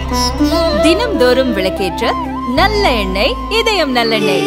தினம்தோறும் விளக்கேற்ற நல்ல எண்ணெய் இதயம் நல்லெண்ணெய்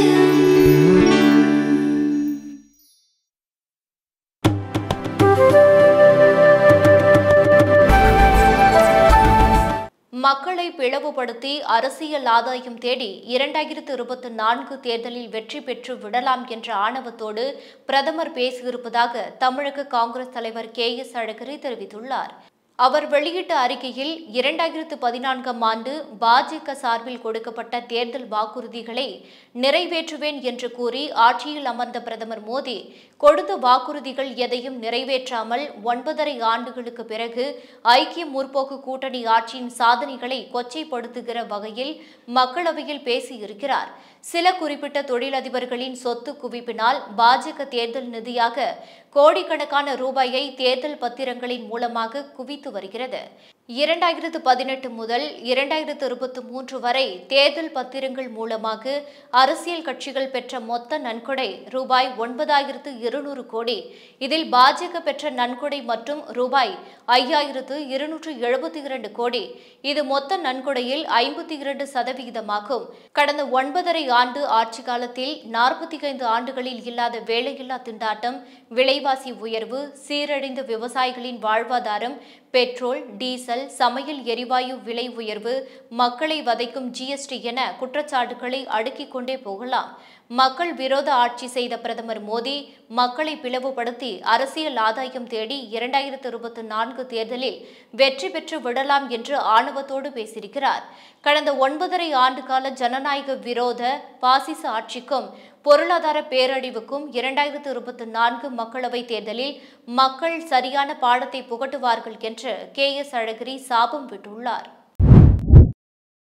மக்களை பிளவுபடுத்தி அரசியல் ஆதாயம் தேடி இரண்டாயிரத்து இருபத்தி நான்கு தேர்தலில் வெற்றி பெற்று விடலாம் என்ற ஆணவத்தோடு பிரதமர் பேசியிருப்பதாக தமிழக காங்கிரஸ் தலைவர் கே எஸ் அழகிரி தெரிவித்துள்ளார் அவர் வெளியிட்ட அறிக்கையில் இரண்டாயிரத்து பதினான்காம் ஆண்டு பாஜக சார்பில் கொடுக்கப்பட்ட தேர்தல் வாக்குறுதிகளை நிறைவேற்றுவேன் என்று கூறி ஆட்சியில் அமர்ந்த பிரதமர் மோடி கொடுத்த வாக்குறுதிகள் எதையும் நிறைவேற்றாமல் ஒன்பதரை ஆண்டுகளுக்கு பிறகு ஐக்கிய முற்போக்கு கூட்டணி ஆட்சியின் சாதனைகளை கொச்சைப்படுத்துகிற வகையில் மக்களவையில் பேசியிருக்கிறார் சில குறிப்பிட்ட தொழிலதிபர்களின் சொத்து குவிப்பினால் பாஜக தேர்தல் நிதியாக கோடிக்கணக்கான ரூபாயை தேர்தல் பத்திரங்களின் மூலமாக குவித்து வருகிறது இரண்டாயிரத்து பதினெட்டு முதல் இரண்டாயிரத்து இருபத்தி மூன்று வரை தேர்தல் பத்திரங்கள் மூலமாக அரசியல் கட்சிகள் பெற்ற மொத்த நன்கொடை ரூபாய் ஒன்பதாயிரத்து இருநூறு கோடி இதில் பாஜக பெற்ற நன்கொடை மற்றும் ரூபாய் ஐயாயிரத்து இருநூற்று எழுபத்தி இரண்டு கோடி இது மொத்த நன்கொடையில் ஐம்பத்தி இரண்டு சதவிகிதமாகும் கடந்த ஒன்பதரை ஆண்டு ஆட்சி காலத்தில் நாற்பத்தி ஐந்து ஆண்டுகளில் இல்லாத வேலையில்லா திண்டாட்டம் விலைவாசி உயர்வு சீரழிந்த விவசாயிகளின் வாழ்வாதாரம் பெட்ரோல் டீசல் சமையல் எரிவாயு விலை உயர்வு மக்களை வதைக்கும் ஜிஎஸ்டி என குற்றச்சாட்டுகளை அடுக்கிக் கொண்டே போகலாம் மக்கள் விரோத ஆட்சி செய்த பிரதமர் மோடி மக்களை பிளவுபடுத்தி அரசியல் ஆதாயம் தேடி இரண்டாயிரத்து இருபத்தி நான்கு தேர்தலில் வெற்றி பெற்று விடலாம் என்று ஆணவத்தோடு பேசியிருக்கிறார் கடந்த ஒன்பதரை ஆண்டு கால ஜனநாயக விரோத பாசிச ஆட்சிக்கும் பொருளாதார பேரழிவுக்கும் இரண்டாயிரத்து இருபத்தி நான்கு மக்களவைத் தேர்தலில் மக்கள் சரியான பாடத்தை புகட்டுவார்கள் என்று கே எஸ் அழகிரி சாபம் விட்டுள்ளார்